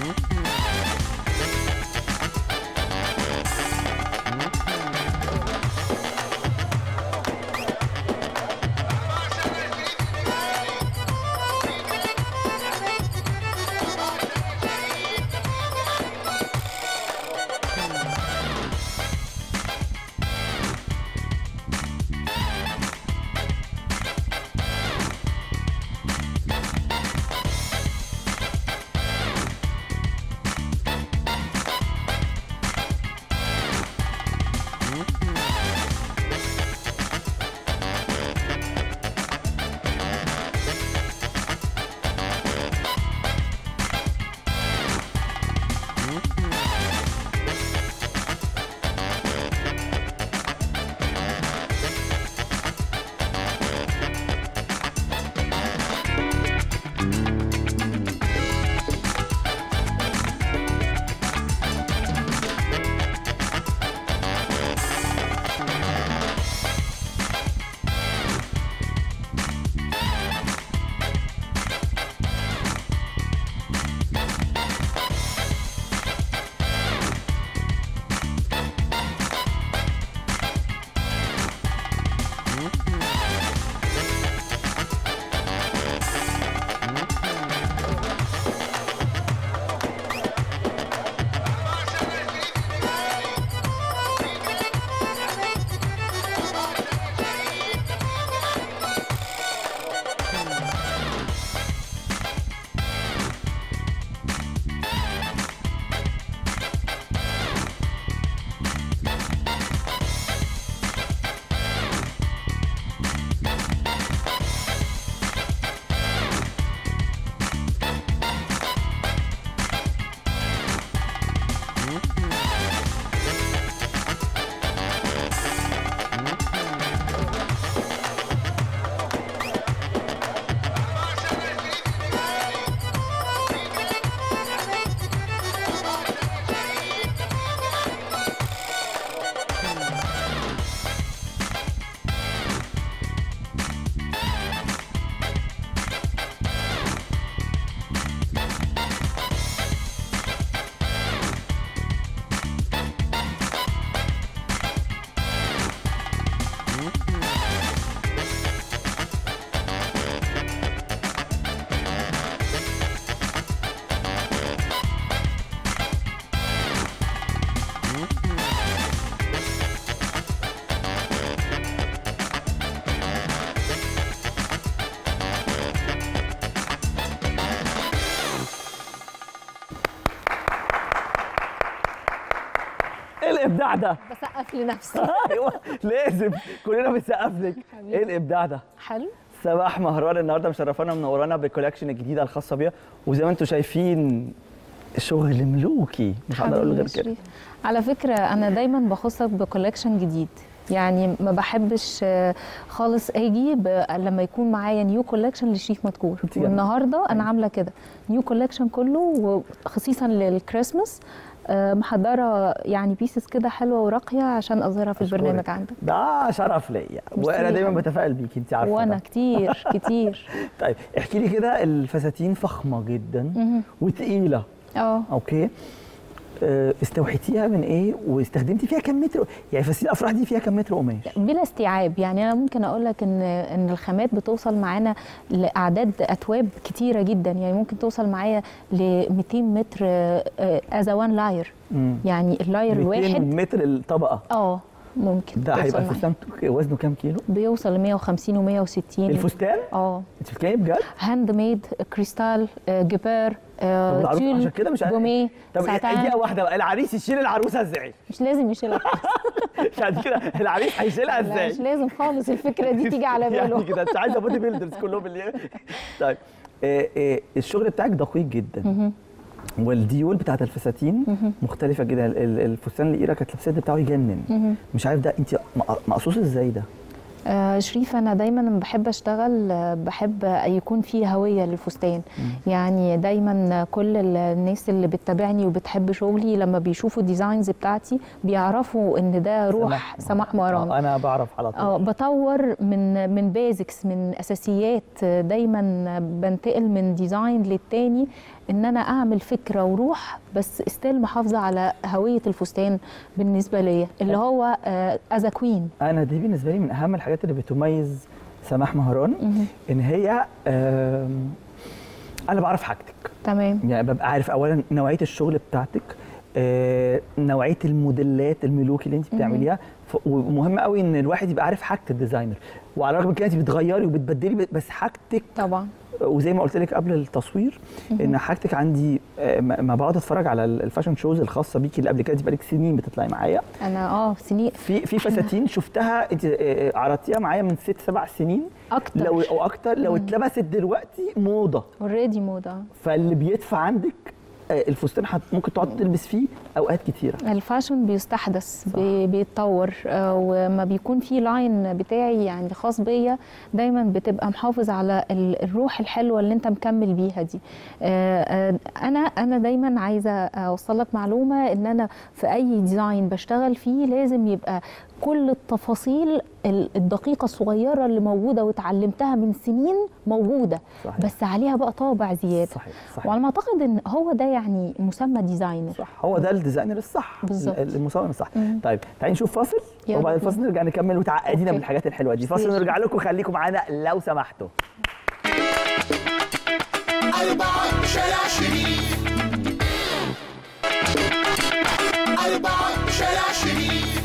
ايه الابداع ده بسقف لنفسي ايوه لازم كلنا بنسقف لك ايه الابداع ده حلو سماح مهران النهارده مشرفانا ومنورانا بالكولكشن الجديده الخاصه بيها وزي ما انتم شايفين شغل ملوكي مش هقدر اقول غير حبيبي كده شريف. على فكره انا دايما بخصك بكولكشن جديد يعني ما بحبش آه، خالص اجي ب- لما يكون معايا نيو كولكشن لشريف مدكور أنت جامدة. والنهارده انا عامله كده نيو كولكشن كله وخصيصا للكريسماس آه، محضره يعني بيسز كده حلوه وراقيه عشان اظهرها في أشكرك. البرنامج عندك ده شرف ليا ميرسي وانا يا دايما حبيبي. بتفائل بيكي انت عارفه وانا ده. كتير كتير طيب احكي لي كده الفساتين فخمه جدا مهم. وتقيله اه اوكي آه، استوحيتيها من ايه واستخدمتي فيها كم متر يعني فساتين الافراح دي فيها كم متر قماش بلا استيعاب يعني انا ممكن اقول لك ان ان الخامات بتوصل معانا لاعداد اتواب كتيره جدا يعني ممكن توصل معايا ل 200 متر از وان لاير مم. يعني اللاير 200 الواحد متر الطبقه اه ممكن ده توصل هيبقى معايا. الفستان وزنه كام كيلو بيوصل ل 150 و160 الفستان اه انت بتتكلمي بجد هاند ميد كريستال آه، جبار طب آه، العروس تيل عشان كده مش عارف. بوميه طب ساعتين. دقيقه واحده بقى العريس يشيل العروسه ازاي مش لازم يشيلها يعني كده العريس هيشيلها لا ازاي مش لازم خالص الفكره دي تيجي على يعني باله كده انت عايزه بودي بيلدرز كلهم اللي طيب آه، آه، الشغل بتاعك دقيق جدا والديول بتاعت الفساتين مختلفه جدا ال- ال- الفستان اللي ايرا كانت لابساه ده بتاعه يجنن مش عارف ده انت مق- مقصوص ازاي ده آه شريف انا دايما لما بحب اشتغل آه، بحب يكون في هويه للفستان يعني دايما كل ال- الناس اللي بتتابعني وبتحب شغلي لما بيشوفوا الديزاينز بتاعتي بيعرفوا ان ده روح سماح مهران آه، انا بعرف على طول اه بطور من من بيزكس من اساسيات آه، دايما بنتقل من ديزاين للتاني ان انا اعمل فكره وروح بس استيل محافظه على هويه الفستان بالنسبه ليا اللي هو از كوين انا دي بالنسبه لي من اهم الحاجات اللي بتميز سماح مهران ان هي آم، انا بعرف حاجتك تمام يعني ببقى عارف اولا نوعيه الشغل بتاعتك آه، نوعيه الموديلات الملوكي اللي انت بتعمليها ف- ومهم قوي ان الواحد يبقى عارف حاجه الديزاينر وعلى الرغم من كده انت بتغيري وبتبدلي بس حاجتك طبعا وزي ما قلت لك قبل التصوير ان حاجتك عندي آه، ما ما بقعد اتفرج على ال- الفاشن شوز الخاصه بيكي اللي قبل كده انت بقالك سنين بتطلعي معايا انا اه سنين في في فساتين شفتها انت آه، آه، عرضتيها معايا من ست سبع سنين اكتر لو او اكتر لو اتلبست دلوقتي موضه اوريدي موضه فاللي بيدفع عندك آه، الفستان حت- ممكن تقعد تلبس فيه اوقات كتيره الفاشن بيستحدث صح. بي- بيتطور آه، وما بيكون في لاين بتاعي يعني خاص بيا دايما بتبقى محافظ على ال- الروح الحلوه اللي انت مكمل بيها دي آه، آه، انا انا دايما عايزه اوصل لك معلومه ان انا في اي ديزاين بشتغل فيه لازم يبقى كل التفاصيل ال- الدقيقه الصغيره اللي موجوده واتعلمتها من سنين موجوده صحيح. بس عليها بقى طابع زياده صحيح صحيح وعلى ما اعتقد ان هو ده يعني مسمى ديزاينر صح هو ده الديزاينر الصح بالظبط. ال- المصمم الصح مم. طيب تعالي نشوف فاصل يلا وبعد بينا. الفاصل نرجع نكمل وتعقدينا أوكي. بالحاجات الحلوه دي فاصل ماشي. نرجع لكم خليكم معانا لو سمحتوا أربعة شارع شريف أربعة شارع شريف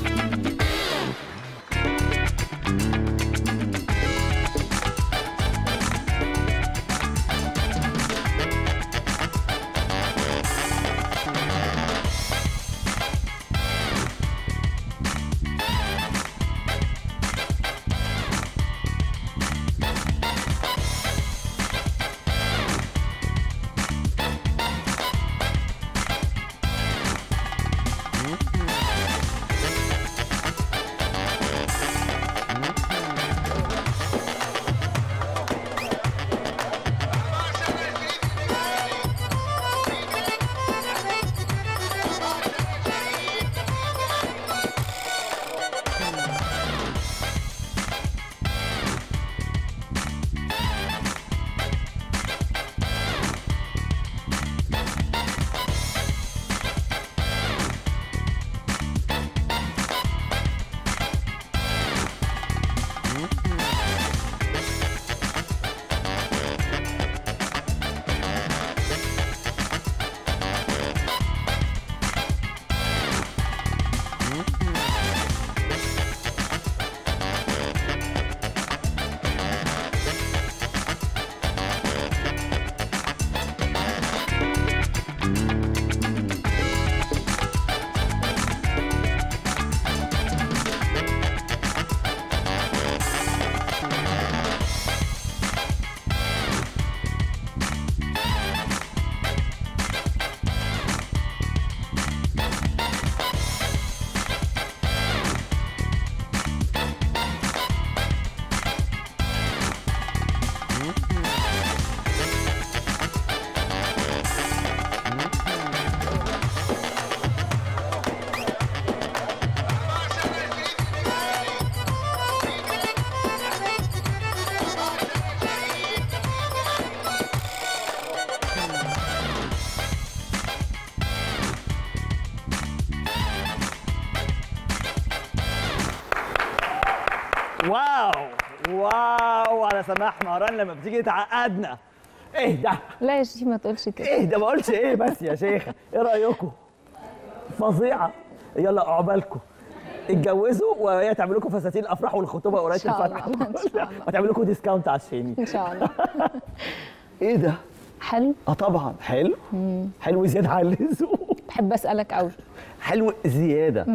واو واو على سماح مهران لما بتيجي تعقدنا ايه ده لا يا شيخ ما تقولش كده ايه ده ما قلتش ايه بس يا شيخه ايه رايكم فظيعه يلا عقبالكم اتجوزوا وهي تعمل لكم فساتين الافراح والخطوبه قريب إن شاء الفتح الله، إن شاء الله. وتعمل لكم ديسكاونت على الشيني ان شاء الله ايه ده حلو اه طبعا حلو حلو زياده عن اللزوم بحب اسالك قوي حلو زياده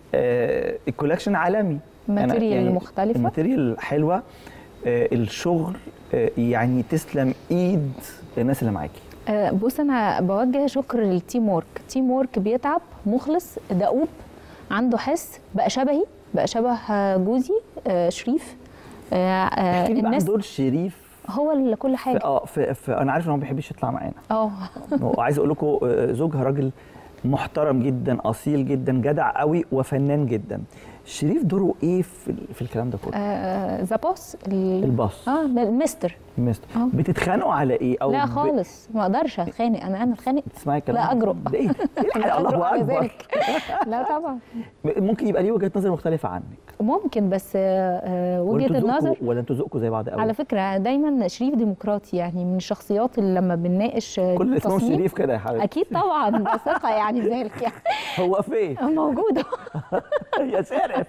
آه الكولكشن عالمي أنا ماتيريال مختلفة. الماتيريال حلوه آه الشغل آه يعني تسلم ايد الناس اللي معاكي آه، بص انا بوجه شكر للتيم وورك تيم وورك بيتعب مخلص دؤوب عنده حس بقى شبهي بقى شبه آه، جوزي آه، شريف آه، آه، احكي لي بقى عن الناس دور شريف هو اللي كل في حاجه اه في, في انا عارف ان هو ما بيحبش يطلع معانا اه وعايز اقول لكم آه، زوجها راجل محترم جدا اصيل جدا جدع قوي وفنان جدا شريف دوره ايه في, ال- في الكلام ده كله ذا بوس ال- الباص اه المستر مستر آه. بتتخانقوا على ايه او لا ب- خالص ما اقدرش اتخانق انا انا اتخانق تسمعي الكلام لا ده؟ أجرؤ. ده ايه ده؟ لا أجرؤ الله على اكبر ذلك. لا طبعا ممكن يبقى ليه وجهه نظر مختلفه عنك ممكن بس آه، آه، وجهه وانتوا ذوقكوا- النظر ولا انتوا ذوقكم زي بعض قوي على فكره دايما شريف ديمقراطي يعني من الشخصيات اللي لما بنناقش آه، كل اللي اسمهم تصميم- شريف كده يا حبيبي اكيد طبعا ده ثقه يعني في ذلك يعني هو فين موجوده يا شرف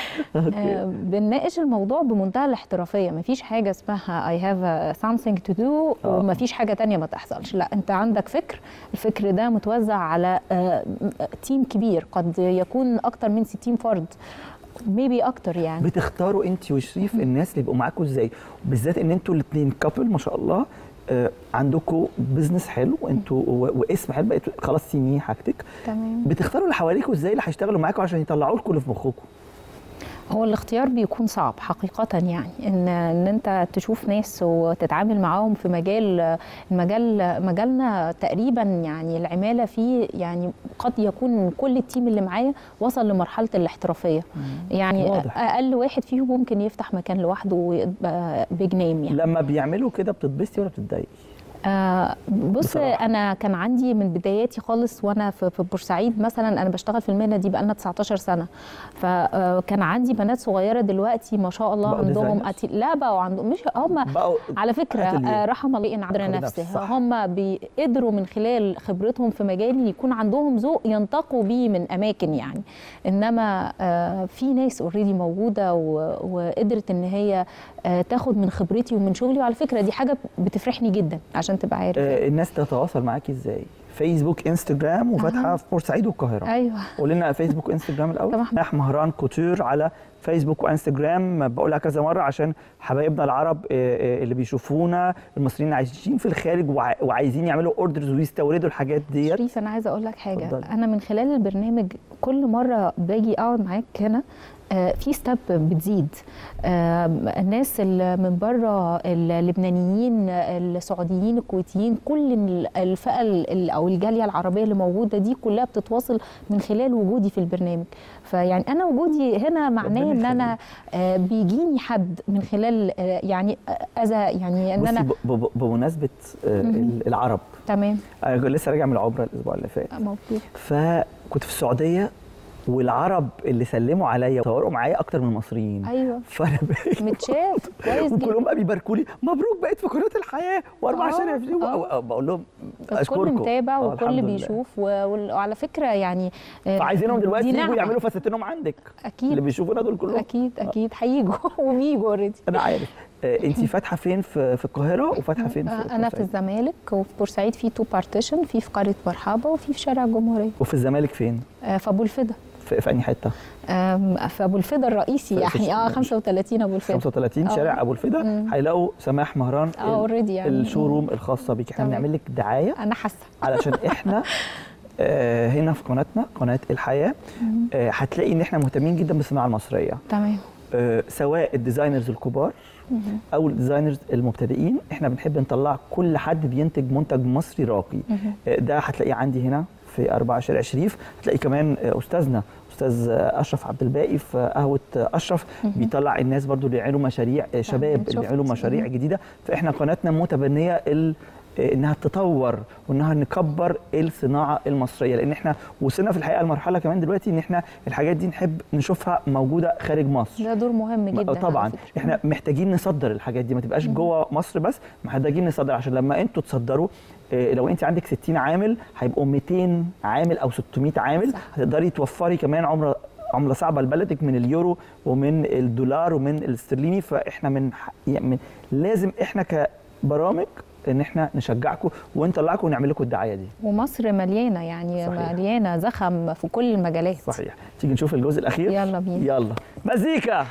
آه، بنناقش الموضوع بمنتهى الاحترافيه مفيش حاجه اسمها اي هاف something تو دو آه. ومفيش حاجه تانية ما تحصلش لا انت عندك فكر الفكر ده متوزع على آه، م- تيم كبير قد يكون اكتر من 60 فرد ميبي اكتر يعني بتختاروا انت وشريف الناس اللي يبقوا معاكم ازاي بالذات ان انتوا الاثنين كابل ما شاء الله آه، عندكم بزنس حلو انتوا و- واسم حلو بقيتوا خلاص سيمي حاجتك تمام بتختاروا اللي حواليكوا ازاي اللي هيشتغلوا معاكم عشان يطلعوا لكم اللي في مخكم هو الاختيار بيكون صعب حقيقة يعني ان ان انت تشوف ناس وتتعامل معاهم في مجال المجال مجالنا تقريبا يعني العمالة فيه يعني قد يكون كل التيم اللي معايا وصل لمرحلة الاحترافية يعني واضح. اقل واحد فيهم ممكن يفتح مكان لوحده ويبقى بيج نيم يعني لما بيعملوا كده بتتبسطي ولا بتتضايقي آه بص بصراحة. انا كان عندي من بداياتي خالص وانا في في بورسعيد مثلا انا بشتغل في المهنه دي بقالنا 19 سنه فكان عندي بنات صغيره دلوقتي ما شاء الله بقوا عندهم designers؟ أتي... لا بقوا عندهم مش هم بقوا على فكره atelier. آه، رحم الله ان عذر عذر نفسه نفس، صح. هم بيقدروا من خلال خبرتهم في مجالي يكون عندهم ذوق ينتقوا بيه من اماكن يعني انما آه، في ناس اوريدي موجوده و- وقدرت ان هي آه، تاخد من خبرتي ومن شغلي وعلى فكره دي حاجه بتفرحني جدا عشان تبقى عارف آه، الناس تتواصل معاكي ازاي فيسبوك انستجرام وفاتحه في بورسعيد والقاهره ايوه قول لنا فيسبوك وانستجرام الاول طبعا. نح مهران كوتور على فيسبوك وانستجرام بقولها كذا مره عشان حبايبنا العرب آه، آه، اللي بيشوفونا المصريين عايشين في الخارج وع- وعايزين يعملوا اوردرز ويستوردوا الحاجات ديت شريف انا عايزه اقول لك حاجه اتفضلي. انا من خلال البرنامج كل مره باجي اقعد معاك هنا آه، في ستاب بتزيد آه، الناس اللي من بره اللبنانيين السعوديين الكويتيين كل ال- الفئه ال- او الجاليه العربيه اللي موجوده دي كلها بتتواصل من خلال وجودي في البرنامج فيعني انا وجودي هنا معناه ربنا ان انا آه، بيجيني حد من خلال آه، يعني اذى يعني ان بصي انا ب- ب- بمناسبه آه، ال- العرب تمام انا لسه راجع من العمره الاسبوع اللي فات مبروك فكنت في السعوديه والعرب اللي سلموا عليا وصوروا معايا اكتر من المصريين ايوه فانا بقيت متشاف كويس جدا وكلهم بقى بيباركوا لي مبروك بقيت في قناه الحياه واربع آه، شهور في آه. بقول لهم الكل اشكركم متابع آه، والكل الحمد لله. بيشوف و- وال- وعلى فكره يعني آه، فعايزينهم دلوقتي دي يجوا نعمة. يعملوا فساتينهم عندك اكيد اللي بيشوفونا دول كلهم اكيد اكيد هيجوا وبيجوا اوريدي انا عارف انت فاتحه فين في في القاهره وفاتحه فين في انا في بورسعيد؟ الزمالك وفي بورسعيد في تو بارتيشن في في قريه مرحبا وفي في شارع الجمهوريه وفي الزمالك فين آه، في ابو الفدا في, في انهي حته آم، في ابو الفدا الرئيسي في- في يعني اه الش- 35 ابو الفدا 35 آه. شارع ابو الفدا مم. هيلاقوا سماح مهران اه اوريدي يعني الشوروم الخاصه بيك احنا تمام. بنعمل لك دعايه انا حاسه علشان احنا آه، هنا في قناتنا قناه الحياه آه، هتلاقي ان احنا مهتمين جدا بالصناعه المصريه تمام آه، سواء الديزاينرز الكبار او الديزاينرز المبتدئين احنا بنحب نطلع كل حد بينتج منتج مصري راقي آه، ده هتلاقيه عندي هنا في 4 شارع شريف هتلاقي كمان آه، استاذنا استاذ آه، اشرف عبد الباقي في قهوه آه، اشرف بيطلع الناس برضو اللي يعملوا مشاريع آه، شباب اللي شفت. يعملوا مشاريع جديده فاحنا قناتنا متبنيه ال آه، انها تطور وانها نكبر الصناعه المصريه لان احنا وصلنا في الحقيقه لمرحله كمان دلوقتي ان احنا الحاجات دي نحب نشوفها موجوده خارج مصر ده دور مهم جدا على طبعا فكرة. احنا محتاجين نصدر الحاجات دي ما تبقاش جوه مصر بس محتاجين نصدر عشان لما انتوا تصدروا آه، لو انت عندك 60 عامل هيبقوا 200 عامل او 600 عامل صح. هتقدري توفري كمان عمره عمله صعبه لبلدك من اليورو ومن الدولار ومن الاسترليني فاحنا من, ح- يعني من لازم احنا كبرامج ان احنا نشجعكم ونطلعكم ونعمل لكم الدعايه دي ومصر مليانه يعني صحيح. مليانه زخم في كل المجالات صحيح تيجي نشوف الجزء الاخير يلا بينا. يلا مزيكا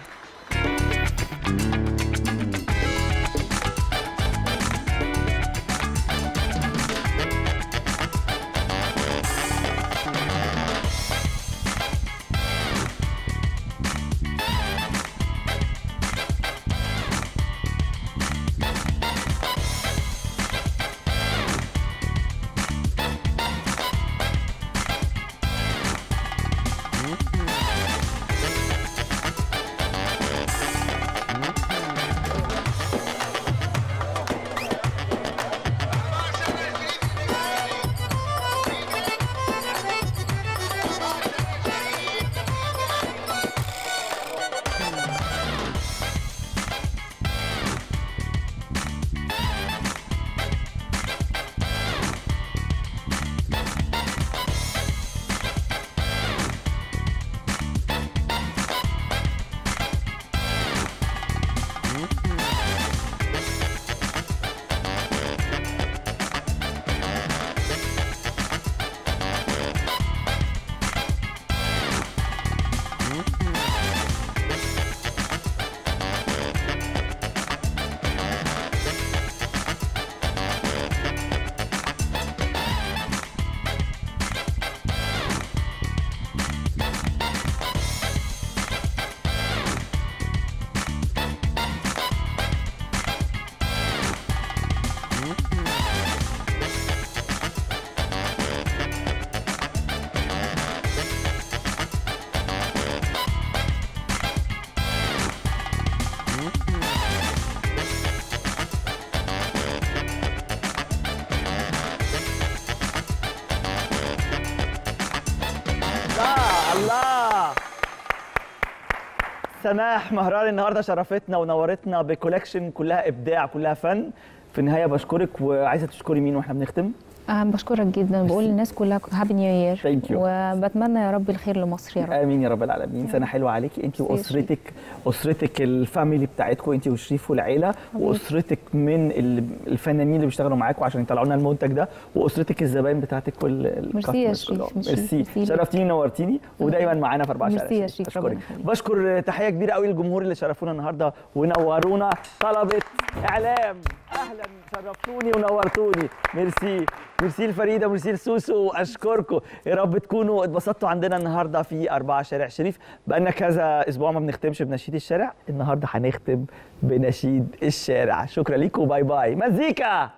سماح مهران النهارده شرفتنا ونورتنا بكولكشن كلها ابداع كلها فن في النهايه بشكرك وعايزه تشكري مين واحنا بنختم أه بشكرك جدا بقول للناس كلها هابي نيو يير Thank you. وبتمنى يا رب الخير لمصر يا رب امين يا رب العالمين سنه حلوه عليكي انت ميرسي يا واسرتك اسرتك الفاميلي بتاعتكم انت وشريف والعيله واسرتك من ال- الفنانين اللي بيشتغلوا معاكم عشان يطلعوا لنا المنتج ده واسرتك الزباين بتاعتك كل ميرسي يا الcustomers شريف، كلهم. ميرسي، ميرسي ميرسي ليك. شرفتيني نورتيني ودايما معانا في 4 ميرسي يا شارع شريف، أشكرك. ربنا يخليك. بشكر تحيه كبيره قوي للجمهور اللي شرفونا النهارده ونورونا طلبه اعلام اهلا شرفتوني ونورتوني ميرسي ميرسي لفريده ميرسي لسوسو اشكركم يا رب تكونوا اتبسطتوا عندنا النهارده في أربعة شارع شريف بقالنا كذا اسبوع ما بنختمش بنشيد الشارع النهارده هنختم بنشيد الشارع شكرا ليكم باي باي مزيكا